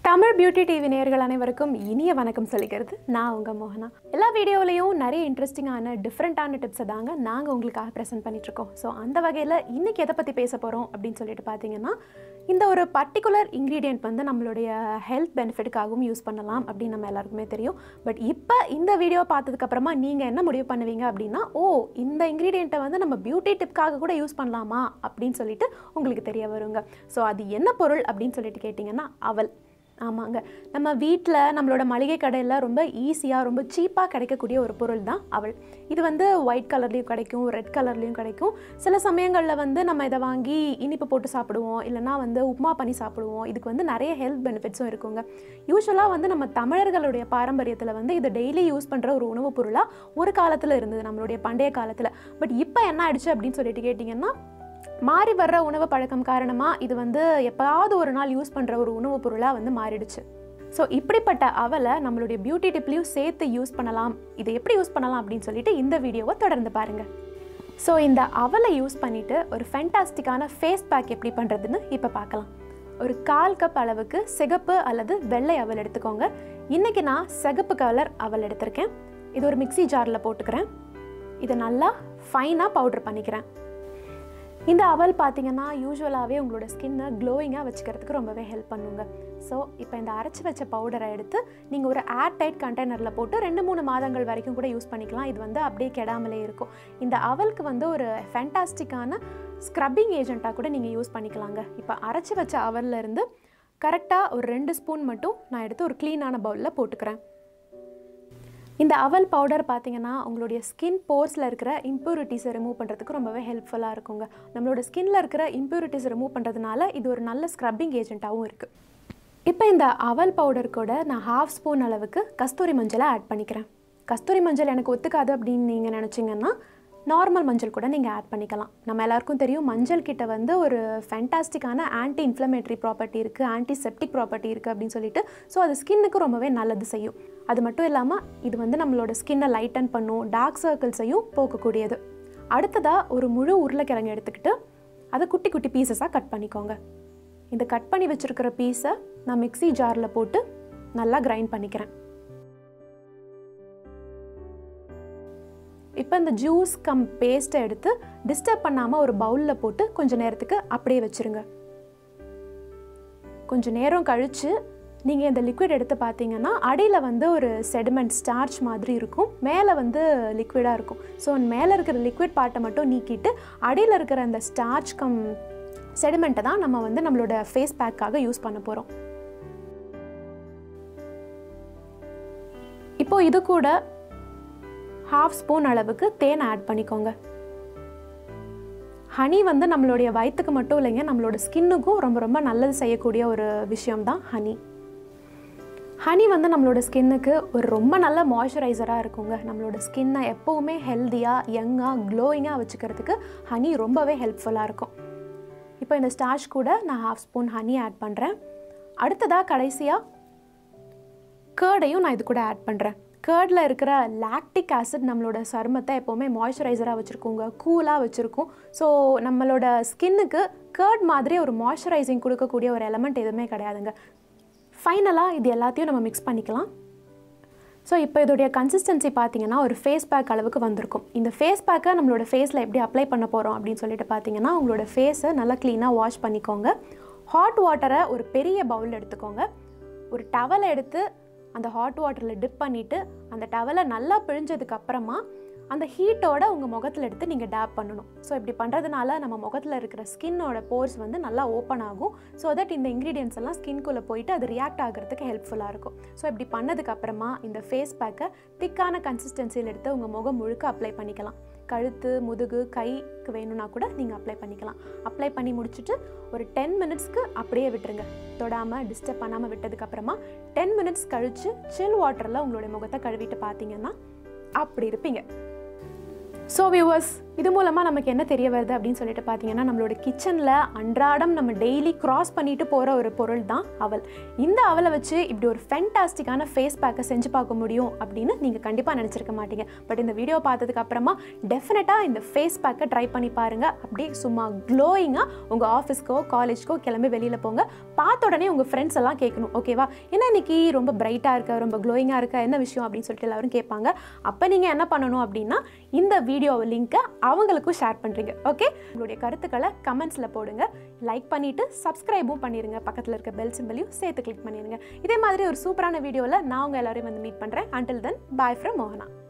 Tamil beauty TV நேயர்கள் அனைவருக்கும் இனிய வணக்கம் சொல்லிக்கிறது நான் உங்கள் மோகனா எல்லா வீடியோலையும் நிறைய இன்ட்ரெஸ்டிங்கான டிஃப்ரெண்ட்டான டிப்ஸை தாங்க நாங்கள் உங்களுக்காக ப்ரெசென்ட் பண்ணிகிட்ருக்கோம் ஸோ அந்த வகையில் இன்றைக்கி எதை பற்றி பேச போகிறோம் அப்படின்னு சொல்லிட்டு பார்த்தீங்கன்னா இந்த ஒரு பர்டிகுலர் இன்க்ரீடியன்ட் வந்து நம்மளுடைய ஹெல்த் பெனிஃபிட்டுக்காகவும் யூஸ் பண்ணலாம் அப்படின்னு நம்ம எல்லாருக்குமே தெரியும் பட் இப்போ இந்த வீடியோ பார்த்ததுக்கப்புறமா நீங்கள் என்ன முடிவு பண்ணுவீங்க அப்படின்னா ஓ இந்த இன்க்ரீடியண்ட்டை வந்து நம்ம பியூட்டி டிப்காக கூட யூஸ் பண்ணலாமா அப்படின்னு சொல்லிட்டு உங்களுக்கு தெரிய வருங்க ஸோ அது என்ன பொருள் அப்படின்னு சொல்லிட்டு கேட்டிங்கன்னா அவல் ஆமாங்க நம்ம வீட்டில் நம்மளோட மளிகை கடையில் ரொம்ப ஈஸியாக ரொம்ப சீப்பாக கிடைக்கக்கூடிய ஒரு பொருள் தான் அவள் இது வந்து ஒயிட் கலர்லேயும் கிடைக்கும் ரெட் கலர்லேயும் கிடைக்கும் சில சமயங்களில் வந்து நம்ம இதை வாங்கி இனிப்பு போட்டு சாப்பிடுவோம் இல்லைனா வந்து உப்புமா பண்ணி சாப்பிடுவோம் இதுக்கு வந்து நிறைய ஹெல்த் பெனிஃபிட்ஸும் இருக்குங்க யூஸ்வலாக வந்து நம்ம தமிழர்களுடைய பாரம்பரியத்தில் வந்து இதை டெய்லி யூஸ் பண்ணுற ஒரு உணவுப் பொருளாக ஒரு காலத்தில் இருந்தது நம்மளுடைய பண்டைய காலத்தில் பட் இப்போ என்ன ஆயிடுச்சு அப்படின்னு சொல்லிட்டு கேட்டிங்கன்னா மாறி வர்ற உணவு பழக்கம் காரணமாக இது வந்து எப்போயாவது ஒரு நாள் யூஸ் பண்ணுற ஒரு உணவுப் பொருளாக வந்து மாறிடுச்சு ஸோ இப்படிப்பட்ட அவலை நம்மளுடைய பியூட்டி டிப்லையும் சேர்த்து யூஸ் பண்ணலாம் இதை எப்படி யூஸ் பண்ணலாம் அப்படின்னு சொல்லிட்டு இந்த வீடியோவை தொடர்ந்து பாருங்கள் ஸோ இந்த அவலை யூஸ் பண்ணிவிட்டு ஒரு ஃபென்டாஸ்டிக்கான ஃபேஸ் பேக் எப்படி பண்ணுறதுன்னு இப்போ பார்க்கலாம் ஒரு கால் கப் அளவுக்கு சிகப்பு அல்லது வெள்ளை அவல் எடுத்துக்கோங்க இன்றைக்கி நான் சிகப்பு கலர் அவல் எடுத்திருக்கேன் இது ஒரு மிக்ஸி ஜாரில் போட்டுக்கிறேன் இதை நல்லா ஃபைனாக பவுட்ரு பண்ணிக்கிறேன் இந்த அவல் பார்த்தீங்கன்னா யூஸ்வலாகவே உங்களோட ஸ்கின்னை க்ளோயிங்காக வச்சுக்கிறதுக்கு ரொம்பவே ஹெல்ப் பண்ணுங்க ஸோ இப்போ இந்த அரைச்சி வச்ச பவுடரை எடுத்து நீங்கள் ஒரு ஏர் டைட் கண்டெய்னரில் போட்டு ரெண்டு மூணு மாதங்கள் வரைக்கும் கூட யூஸ் பண்ணிக்கலாம் இது வந்து அப்படியே கெடாமலே இருக்கும் இந்த அவலுக்கு வந்து ஒரு ஃபேண்டாஸ்டிக்கான ஸ்க்ரப்பிங் ஏஜெண்ட்டாக கூட நீங்கள் யூஸ் பண்ணிக்கலாங்க இப்போ அரைச்சி வச்ச அவல்ல இருந்து கரெக்டாக ஒரு ரெண்டு ஸ்பூன் மட்டும் நான் எடுத்து ஒரு க்ளீனான பவுலில் போட்டுக்கிறேன் இந்த அவல் பவுடர் பார்த்தீங்கன்னா உங்களுடைய ஸ்கின் போர்ஸில் இருக்கிற இம்ப்யூரிட்டிஸை ரிமூவ் பண்ணுறதுக்கு ரொம்பவே ஹெல்ப்ஃபுல்லாக இருக்குங்க நம்மளோட ஸ்கின்ல இருக்கிற இம்ப்யூரிட்டிஸ் ரிமூவ் பண்ணுறதுனால இது ஒரு நல்ல ஸ்க்ரப்பிங் ஏஜென்ட்டாகவும் இருக்குது இப்போ இந்த அவல் பவுடர் கூட நான் ஹாஃப் ஸ்பூன் அளவுக்கு கஸ்தூரி மஞ்சளை ஆட் பண்ணிக்கிறேன் கஸ்தூரி மஞ்சள் எனக்கு ஒத்துக்காது அப்படின்னு நீங்கள் நினச்சிங்கன்னா நார்மல் மஞ்சள் கூட நீங்கள் ஆட் பண்ணிக்கலாம் நம்ம எல்லாருக்கும் தெரியும் மஞ்சள் கிட்ட வந்து ஒரு ஃபேண்டாஸ்டிக்கான ஆன்டி இன்ஃப்ளமேட்டரி ப்ராப்பர்ட்டி இருக்குது ஆன்டி செப்டிக் ப்ராப்பர்ட்டி இருக்குது அப்படின்னு சொல்லிட்டு ஸோ அது ஸ்கின்னுக்கு ரொம்பவே நல்லது செய்யும் அது மட்டும் இல்லாமல் இது வந்து நம்மளோட ஸ்கின்னை லைட்டன் பண்ணும் டார்க் சர்க்கிள்ஸையும் போக்கக்கூடியது அடுத்ததாக ஒரு முழு உருளைக்கிழங்கு எடுத்துக்கிட்டு அதை குட்டி குட்டி பீசஸாக கட் பண்ணிக்கோங்க இந்த கட் பண்ணி வச்சுருக்கிற பீஸை நான் மிக்ஸி ஜாரில் போட்டு நல்லா கிரைண்ட் பண்ணிக்கிறேன் இப்போ இந்த ஜூஸ் கம் பேஸ்ட்டை எடுத்து டிஸ்டர்ப் பண்ணாமல் ஒரு பவுலில் போட்டு கொஞ்சம் நேரத்துக்கு அப்படியே வச்சுருங்க கொஞ்சம் நேரம் கழித்து நீங்கள் இந்த லிக்விட் எடுத்து பார்த்தீங்கன்னா அடியில் வந்து ஒரு செடிமெண்ட் ஸ்டார்ச் மாதிரி இருக்கும் மேலே வந்து லிக்விடாக இருக்கும் ஸோ மேலே இருக்கிற லிக்விட் பார்ட்டை மட்டும் நீக்கிட்டு அடியில் இருக்கிற அந்த ஸ்டார்ச் கம் செடிமெண்ட்டை தான் நம்ம வந்து நம்மளோட ஃபேஸ் பேக்காக யூஸ் பண்ண போகிறோம் இப்போது இது கூட ஹாஃப் ஸ்பூன் அளவுக்கு தேன் ஆட் பண்ணிக்கோங்க ஹனி வந்து நம்மளுடைய வயிற்றுக்கு மட்டும் இல்லைங்க நம்மளோட ஸ்கின்னுக்கும் ரொம்ப ரொம்ப நல்லது செய்யக்கூடிய ஒரு விஷயம் தான் ஹனி ஹனி வந்து நம்மளோட ஸ்கின்னுக்கு ஒரு ரொம்ப நல்ல மாய்ஸ்சரைசராக இருக்குங்க நம்மளோட ஸ்கின்னை எப்போவுமே ஹெல்த்தியாக யங்காக க்ளோயிங்காக வச்சுக்கிறதுக்கு ஹனி ரொம்பவே ஹெல்ப்ஃபுல்லாக இருக்கும் இப்போ இந்த ஸ்டார்ச் கூட நான் ஹாஃப் ஸ்பூன் ஹனி ஆட் பண்ணுறேன் அடுத்ததாக கடைசியாக கேர்டையும் நான் இது கூட ஆட் பண்ணுறேன் கேர்டில் இருக்கிற லாக்டிக் ஆசிட் நம்மளோட சருமத்தை எப்போவுமே மாய்ஸ்சரைசராக வச்சுருக்கோங்க கூலாக வச்சுருக்கும் ஸோ நம்மளோட ஸ்கின்னுக்கு கேர்ட் மாதிரி ஒரு மாய்ஸ்சரைசிங் கொடுக்கக்கூடிய ஒரு எலமெண்ட் எதுவுமே கிடையாதுங்க ஃபைனலாக இது எல்லாத்தையும் நம்ம மிக்ஸ் பண்ணிக்கலாம் ஸோ இப்போ இதோடைய கன்சிஸ்டன்சி பார்த்தீங்கன்னா ஒரு ஃபேஸ் பேக் அளவுக்கு வந்திருக்கும் இந்த ஃபேஸ் பேக்கை நம்மளோட ஃபேஸில் எப்படி அப்ளை பண்ண போகிறோம் அப்படின்னு சொல்லிட்டு பார்த்தீங்கன்னா உங்களோட ஃபேஸை நல்லா க்ளீனாக வாஷ் பண்ணிக்கோங்க ஹாட் வாட்டரை ஒரு பெரிய பவுல் எடுத்துக்கோங்க ஒரு டவலை எடுத்து அந்த ஹாட் வாட்டரில் டிப் பண்ணிவிட்டு அந்த டவலை நல்லா பிழிஞ்சதுக்கு அப்புறமா அந்த ஹீட்டோட உங்கள் முகத்தில் எடுத்து நீங்கள் டேப் பண்ணணும் ஸோ இப்படி பண்ணுறதுனால நம்ம முகத்தில் இருக்கிற ஸ்கின்னோட போர்ஸ் வந்து நல்லா ஓப்பன் ஆகும் ஸோ தட் இந்த இன்க்ரீடியன்ஸ் எல்லாம் ஸ்கின்குள்ளே போயிட்டு அது ரியாக்ட் ஆகிறதுக்கு ஹெல்ப்ஃபுல்லாக இருக்கும் ஸோ இப்படி பண்ணதுக்கு அப்புறமா இந்த ஃபேஸ் பேக்கை திக்கான கன்சிஸ்டன்சியில் எடுத்து உங்கள் முகம் முழுக்க அப்ளை பண்ணிக்கலாம் கழுத்து முதுகு கைக்கு வேணும்னா கூட நீங்கள் அப்ளை பண்ணிக்கலாம் அப்ளை பண்ணி முடிச்சுட்டு ஒரு டென் மினிட்ஸ்க்கு அப்படியே விட்டுருங்க தொடாமல் டிஸ்டர்ப் பண்ணாமல் விட்டதுக்கப்புறமா டென் மினிட்ஸ் கழித்து சில் வாட்டரில் உங்களுடைய முகத்தை கழுவிட்டு பார்த்தீங்கன்னா அப்படி இருப்பீங்க ஸோ வியூவர்ஸ் இது மூலமாக நமக்கு என்ன தெரிய வருது அப்படின்னு சொல்லிட்டு பார்த்தீங்கன்னா நம்மளோட கிச்சனில் அன்றாடம் நம்ம டெய்லி கிராஸ் பண்ணிட்டு போகிற ஒரு பொருள் தான் அவல் இந்த அவலை வச்சு இப்படி ஒரு ஃபென்டாஸ்டிக்கான ஃபேஸ் பேக்கை செஞ்சு பார்க்க முடியும் அப்படின்னு நீங்கள் கண்டிப்பாக நினச்சிருக்க மாட்டீங்க பட் இந்த வீடியோ பார்த்ததுக்கு அப்புறமா டெஃபினட்டாக இந்த ஃபேஸ் பேக்கை ட்ரை பண்ணி பாருங்கள் அப்படியே சும்மா க்ளோயிங்காக உங்கள் ஆஃபீஸ்க்கோ காலேஜ்க்கோ கிளம்பி வெளியில் போங்க பார்த்த உடனே உங்கள் ஃப்ரெண்ட்ஸ் எல்லாம் கேட்கணும் ஓகேவா என்ன இன்னைக்கு ரொம்ப பிரைட்டாக இருக்க ரொம்ப க்ளோயிங்காக இருக்க என்ன விஷயம் அப்படின்னு சொல்லிட்டு எல்லாரும் கேட்பாங்க அப்போ நீங்கள் என்ன பண்ணணும் அப்படின்னா இந்த வீடியோ லிங்க்கை அவங்களுக்கும் ஷேர் பண்ணுறீங்க ஓகே உங்களுடைய கருத்துக்களை கமெண்ட்ஸில் போடுங்க லைக் பண்ணிவிட்டு சப்ஸ்கிரைபும் பண்ணிடுங்க பக்கத்தில் இருக்க பெல் சிம்பிளையும் சேர்த்து கிளிக் பண்ணிடுங்க இதே மாதிரி ஒரு சூப்பரான வீடியோவில் நான் உங்கள் எல்லாரையும் வந்து மீட் பண்ணுறேன் அண்டில் தென் பாய் ஃப்ரம் மோகனா